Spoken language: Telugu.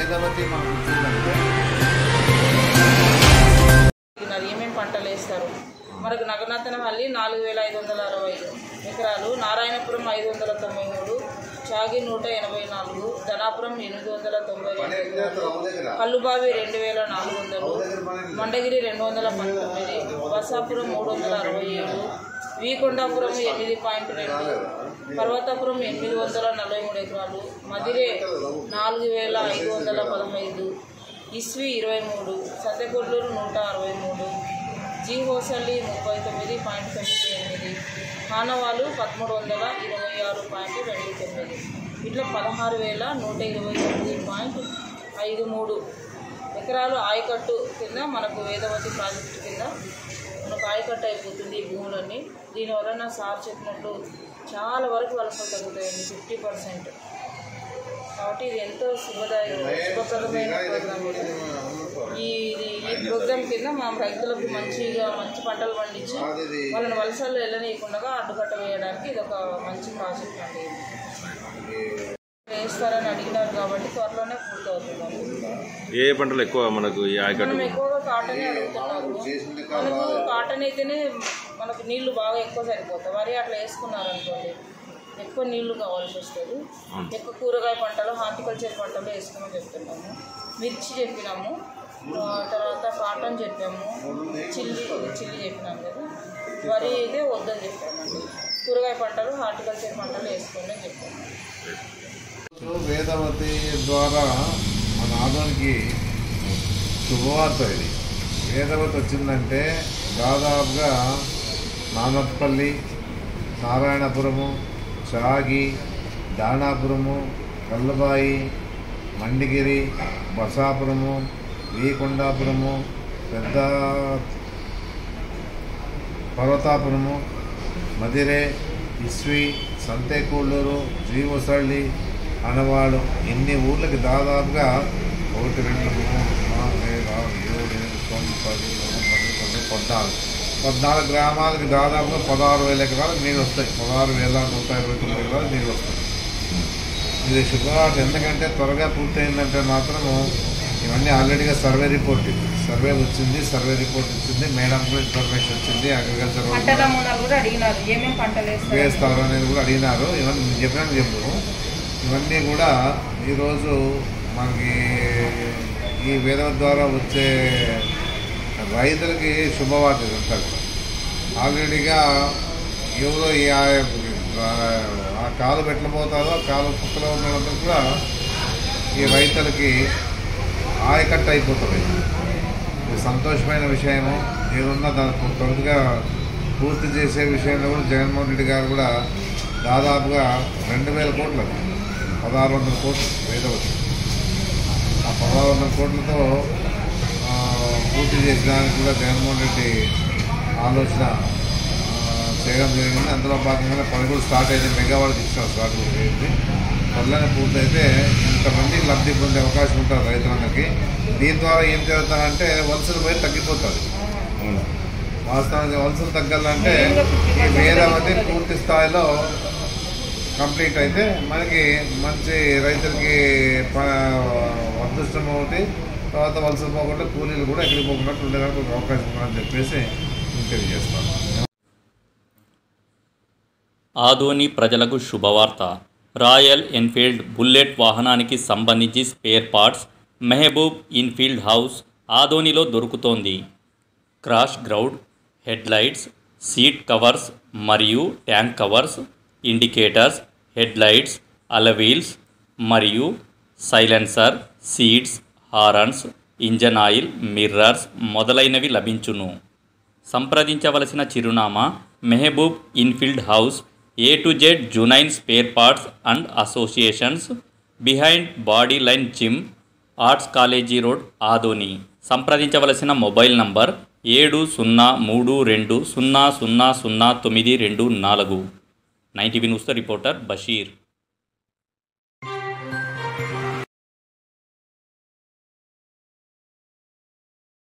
వేదవతి మాకు ఇచ్చిందంటే ఉన్నారు ఏమేమి పంటలు వేస్తారు మనకు నగనతనపల్లి నాలుగు వేల ఐదు వందల అరవై ఎకరాలు నారాయణపురం ఐదు వందల తొంభై మూడు చాగి నూట ఎనభై నాలుగు ధనాపురం ఎనిమిది వందల తొంభై రెండు ఎకరాలు కల్లుబావి రెండు వేల నాలుగు వందలు మండగిరి రెండు వందల పంతొమ్మిది బసాపురం మూడు వందల అరవై ఏడు వీకొండాపురం ఎనిమిది పాయింట్ రెండు పర్వతాపురం ఎనిమిది వందల నలభై మూడు ఎకరాలు మదిరే నాలుగు వేల ఐదు వందల పదహైదు ఇస్వి ఇరవై మూడు సత్యకొడ్లూరు నూట అరవై మూడు జీ హోసల్లి ముప్పై తొమ్మిది పాయింట్ తొమ్మిది ఎనిమిది హానవాలు పదమూడు వందల ఇరవై ఆరు పాయింట్ రెండు తొమ్మిది ఇట్లా పదహారు వేల నూట ఇరవై తొమ్మిది పాయింట్ ఐదు మూడు ఎకరాలు ఆయకట్టు కింద మనకు వేదవతి ప్రాజెక్టు కింద మనకు ఆయకట్టు అయిపోతుంది ఈ భూములన్నీ దీనివల్ల నా సార్ చెప్పినట్టు చాలా వరకు వలసలు తగ్గుతాయండి ఫిఫ్టీ పర్సెంట్ కాబట్టి ఇది ఎంతో శుభదాయ శుభప్రదమైన ప్రోగ్రామ్ ఇది. ఈ ఇది ఈ ప్రోగ్రామ్ కింద మా రైతులకు మంచిగా మంచి పంటలు పండించి వాళ్ళని వలసలు వెళ్ళనీయకుండా అడ్డుకట్ట వేయడానికి ఇది ఒక మంచి ప్రాజెక్ట్ అండి ఇది. వేస్తారని అడిగినారు కాబట్టి త్వరలోనే పూర్తవుతుంది ఏ పంటలు ఎక్కువ మనకు ఈ ఆయకట్టు మనం ఎక్కువగా కాటనే అడుగుతున్నారు మనకు కాటన్ అయితేనే మనకు నీళ్లు బాగా ఎక్కువ సరిపోతాయి వరి అట్లా వేసుకున్నారు అనుకోండి ఎక్కువ నీళ్లు కావాల్సి వస్తుంది ఎక్కువ కూరగాయ పంటలు హార్టికల్చర్ పంటలు వేసుకోమని చెప్తున్నాము మిర్చి చెప్పినాము ఆ, తర్వాత కాటన్ చెప్పాము చిల్లి చిల్లి చెప్పినాము కదా వరి అయితే వద్దని చెప్పామండి కూరగాయ పంటలు హార్టికల్చర్ పంటలు వేసుకోండి అని చెప్పాము వేదవతి ద్వారా మన ఆదోనికి శుభవార్త ఇది వేదవతి వచ్చిందంటే దాదాపుగా నానప్పల్లి నారాయణపురము చాగి దానాపురము కల్లబాయి మండిగిరి బసాపురము వీకొండాపురము పెద్ద పర్వతాపురము మదిరే ఇస్వి సంతేకూళ్ళూరు జీవసళ్ళి అనవాడు ఇన్ని ఊర్లకి దాదాపుగా ఒకటి రెండు మూడు నాలుగు ఐదు ఆరు ఏడు ఎనిమిది తొమ్మిది పది పదకొండు పన్నెండు పదమూడు పద్నాలుగు పద్నాలుగు గ్రామాలకి దాదాపుగా పదహారు వేల ఎకరాలు నీళ్ళు వస్తాయి పదహారు వేల నూట ఇరవై తొమ్మిది ఎకరాలు నీళ్ళు వస్తాయి ఇది శుభవార్త ఎందుకంటే త్వరగా పూర్తయిందంటే మాత్రము ఇవన్నీ ఆల్రెడీగా సర్వే రిపోర్ట్ ఇది సర్వే వచ్చింది సర్వే రిపోర్ట్ వచ్చింది మేడం కూడా ఇన్ఫర్మేషన్ వచ్చింది అగ్రికల్చర్ వాళ్ళు పంట నమూనాలు కూడా అడిగినారు ఏమేమి పంటలు వేస్తారు వేస్తారు అనేది కూడా అడిగినారు ఇవన్నీ నేను చెప్పినాను చెప్పు ఇవన్నీ కూడా ఈరోజు మనకి ఈ వేద ద్వారా వచ్చే రైతులకి శుభవార్త ఇదంతా కూడా ఆల్రెడీగా ఎవరో ఈ ఆ- ఆ కాలు పెట్టబోతారో కాలు పుక్కలో ఉన్నదంతా కూడా ఈ రైతులకి ఆయకట్టు అయిపోతుంది ఇది సంతోషమైన విషయము ఏదున్నా దానికి త్వరగా పూర్తి చేసే విషయంలో కూడా జగన్మోహన్ రెడ్డి గారు కూడా దాదాపుగా రెండు వేల కోట్లు అది. పదహారు వందల కోట్లు వేదవతి ఆ పదహారు వందల కోట్లతో ఆ, పూర్తి చేసడానికి కూడా జగన్మోహన్ రెడ్డి ఆలోచన ఆ, చేయడం జరిగింది అందులో భాగంగా పని కూడా స్టార్ట్ అయింది మెగావాళ్ళకి ఇచ్చాం స్టార్ట్ కూడా అయింది త్వరలోనే పూర్తయితే ఇంతమందికి లబ్ధి పొందే అవకాశం ఉంటుంది రైతులందరికీ దీని ద్వారా ఏం జరుగుతుందంటే వలసలు పోయి తగ్గిపోతుంది వాస్తవానికి వలసలు తగ్గాలంటే ఈ వేదవతి పూర్తి స్థాయిలో కంప్లీట్ అయితే మనకి మంచి రైతులకి ప- అదృష్టం ఒకటి తర్వాత వలసలు పోకుండా కూలీలు కూడా ఎక్కడికి పోకుండా ఉండేదానికి ఒక అవకాశం ఉందని చెప్పేసి నేను తెలియజేస్తాను ఆదోని ప్రజలకు శుభవార్త రాయల్ ఎన్ఫీల్డ్ బుల్లెట్ వాహనానికి సంబంధించి spare parts Mehboob Enfield house ఆదోనిలో దొరుకుతోంది crash guard headlights seat covers మరియు tank covers indicators headlights alloy wheels మరియు silencer seats horns engine oil mirrors మొదలైనవి లభించును సంప్రదించవలసిన చిరునామా Mehboob Enfield house A to Z genuine spare parts and associations behind body line gym arts college road Adoni సంప్రదించవలసిన మొబైల్ నంబర్ ఏడు సున్నా మూడు రెండు సున్నా సున్నా సున్నా తొమ్మిది రెండు నాలుగు నైన్టీ న్యూస్ రిపోర్టర్ బషీర్